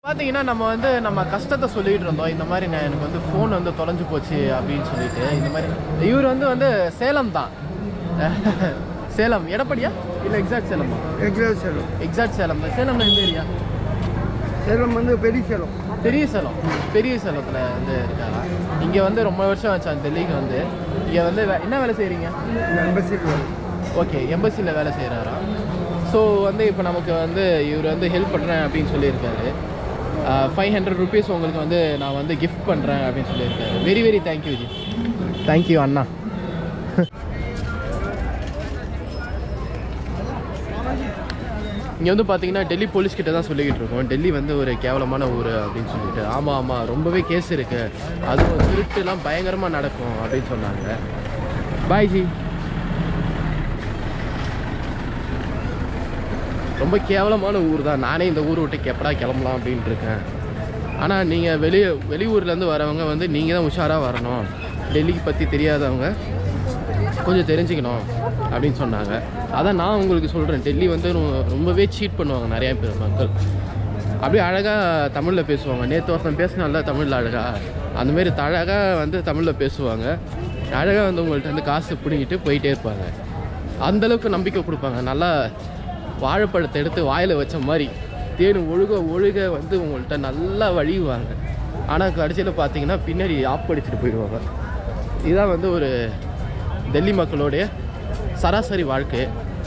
பார்த்தீங்கன்னா நம்ம வந்து நம்ம கஷ்டத்தை சொல்லிட்டு இருந்தோம் இந்த மாதிரி நான் எனக்கு வந்து ஃபோன் வந்து தொலைஞ்சு போச்சு அப்படின்னு சொல்லிட்டு இந்த மாதிரி இவர் வந்து வந்து சேலம் தான் சேலம் எடப்பாடியா இல்லை எக்ஸாக்ட் சேலமா எக்ஸாக்ட் சேலம் எக்ஸாக்ட் சேலம் தான் சேலம்ல எந்த ஏரியா சேலம் வந்து பெரிய சேலம் பெரிய சேலம் பெரிய சேலத்தில் வந்து இருக்காரா இங்கே வந்து ரொம்ப வருஷம் ஆச்சு டெல்லிக்கு வந்து இங்கே வந்து வே- என்ன வேலை செய்கிறீங்க எம்பசிக்கு ஓகே எம்பசியில் வேலை செய்கிறாரா ஸோ வந்து இப்போ நமக்கு வந்து இவர் வந்து ஹெல்ப் பண்ணுறேன் அப்படின்னு சொல்லியிருக்காரு ஃபைவ் ஹண்ட்ரட் ருபீஸ் உங்களுக்கு வந்து நான் வந்து கிஃப்ட் பண்ணுறேன் அப்படின்னு சொல்லியிருக்காரு very very thank you ji thank you அண்ணா இங்கே வந்து பார்த்தீங்கன்னா டெல்லி போலீஸ் கிட்ட தான் சொல்லிக்கிட்டு இருக்கோம் டெல்லி வந்து ஒரு கேவலமான ஊர் அப்படின்னு சொல்லிட்டு ஆமாம் ஆமாம் ரொம்பவே கேஸ் இருக்குது அதுவும் திருட்டுலாம் பயங்கரமாக நடக்கும் அப்படின்னு சொன்னாங்க பாய் ஜி ரொம்ப கேவலமான ஊர் தான் நானே இந்த ஊர் விட்டு எப்படா கிளம்பலாம் அப்படின்ட்டு இருக்கேன் ஆனால் நீங்கள் வெளி வெளியூர்லேருந்து வரவங்க வந்து நீங்கள் தான் உஷாராக வரணும் டெல்லிக்கு பற்றி தெரியாதவங்க கொஞ்சம் தெரிஞ்சுக்கணும் அப்படின்னு சொன்னாங்க அதான் நான் உங்களுக்கு சொல்கிறேன் டெல்லி வந்து ரொ- ரொம்பவே சீட் பண்ணுவாங்க நிறையா பேர் மக்கள் அப்படியே அழகாக தமிழில் பேசுவாங்க நேற்று ஒருத்தன் பேசினால தமிழில் அழகாக அந்தமாரி அழகாக வந்து தமிழில் பேசுவாங்க அழகாக வந்து உங்கள்கிட்ட வந்து காசு பிடிங்கிட்டு போயிட்டே இருப்பாங்க அந்தளவுக்கு நம்பிக்கை கொடுப்பாங்க நல்லா வாழைப்பழத்தை எடுத்து வாயில் வச்ச மாதிரி தேன் ஒழுக ஒழுக வந்து உங்கள்கிட்ட நல்லா வழியுவாங்க ஆனால் கடைசியில் பார்த்தீங்கன்னா பின்னாடி ஆப்படிச்சுட்டு போயிடுவாங்க இதுதான் வந்து ஒரு டெல்லி மக்களுடைய சராசரி வாழ்க்கை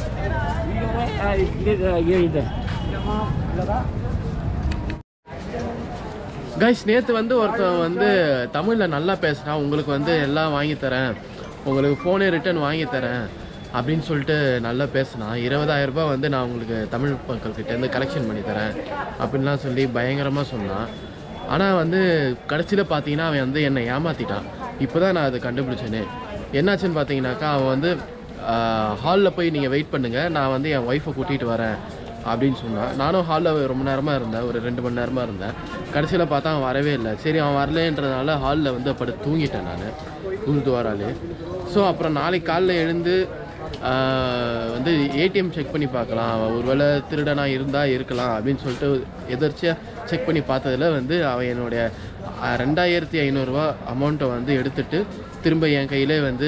கைஸ் நேற்று வந்து ஒருத்தன் வந்து தமிழில் நல்லா பேசுகிறான் உங்களுக்கு வந்து எல்லாம் வாங்கி தரேன் உங்களுக்கு ஃபோனே ரிட்டர்ன் வாங்கி தரேன் அப்படின்னு சொல்லிட்டு நல்லா பேசினான் இருபதாயிரம் ரூபாய் வந்து நான் உங்களுக்கு தமிழ் மக்கள்கிட்டேருந்து கலெக்ஷன் பண்ணி தரேன் அப்படின்லாம் சொல்லி பயங்கரமாக சொன்னான் ஆனால் வந்து கடைசியில் பார்த்தீங்கன்னா அவன் வந்து என்னை ஏமாற்றிட்டான் இப்போ தான் நான் அதை கண்டுபிடிச்சேனே என்னாச்சுன்னு பார்த்தீங்கன்னாக்கா அவன் வந்து ஹாலில் போய் நீங்கள் வெயிட் பண்ணுங்கள் நான் வந்து என் ஒய்ஃபை கூட்டிகிட்டு வரேன் அப்படின்னு சொன்னான் நானும் ஹாலில் ரொம்ப நேரமாக இருந்தேன் ஒரு ரெண்டு மணி நேரமாக இருந்தேன் கடைசியில் பார்த்தா அவன் வரவே இல்லை சரி அவன் வரலன்றதுனால ஹாலில் வந்து படுத்து தூங்கிட்டேன் நான் குருத்வாராலே ஸோ அப்புறம் நாளைக்கு காலைல எழுந்து ஆஹ், வந்து ஏடிஎம் செக் பண்ணி பார்க்கலாம் அவன் ஒருவேளை திருடனாக இருந்தால் இருக்கலாம் அப்படின்னு சொல்லிட்டு எதர்ச்சியாக செக் பண்ணி பார்த்ததுல வந்து அவன் என்னுடைய ஆஹ், ரெண்டாயிரத்தி ஐநூறுரூவா அமௌண்ட்டை வந்து எடுத்துட்டு திரும்ப என் கையிலே வந்து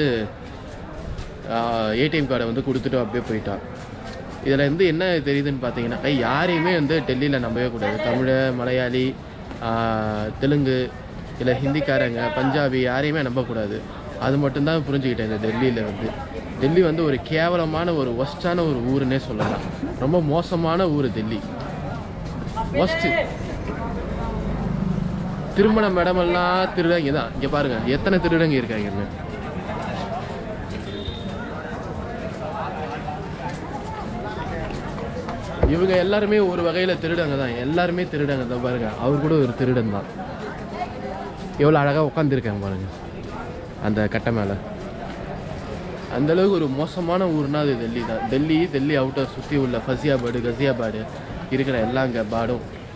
ஏடிஎம் கார்டை வந்து கொடுத்துட்டு அப்படியே போயிட்டான் இதில் வந்து என்ன தெரியுதுன்னு பார்த்தீங்கன்னா யாரையுமே வந்து டெல்லியில் நம்பவே கூடாது தமிழ் மலையாளி ஆஹ், தெலுங்கு இல்லை ஹிந்திக்காரங்க பஞ்சாபி யாரையுமே நம்பக்கூடாது அது மட்டும்தான் புரிஞ்சுக்கிட்டேன் இந்த டெல்லியில் வந்து டெல்லி வந்து ஒரு கேவலமான ஒரு ஒஸ்டான ஒரு ஊருன்னே சொல்லலாம் ரொம்ப மோசமான ஊர் டெல்லி ஒஸ்ட்டு திருமண மேடமெல்லாம் திருடங்க தான் இங்கே பாருங்க எத்தனை திருடங்க இருக்காங்கன்னு இவங்க எல்லாருமே ஒரு வகையில் திருடங்க தான் எல்லாருமே திருடங்க தான் பாருங்க அவர் கூட ஒரு திருடன் தான் எவ்வளோ அழகாக உட்காந்துருக்காங்க பாருங்க அந்த கட்டை மேலே அந்த அளவுக்கு ஒரு மோசமான ஊர்னா அது டெல்லி தான் டெல்லி டெல்லி அவுட்டர் சுற்றி உள்ள ஃபசியாபாடு கசியாபாடு இருக்கிற எல்லா இங்கே பாடும்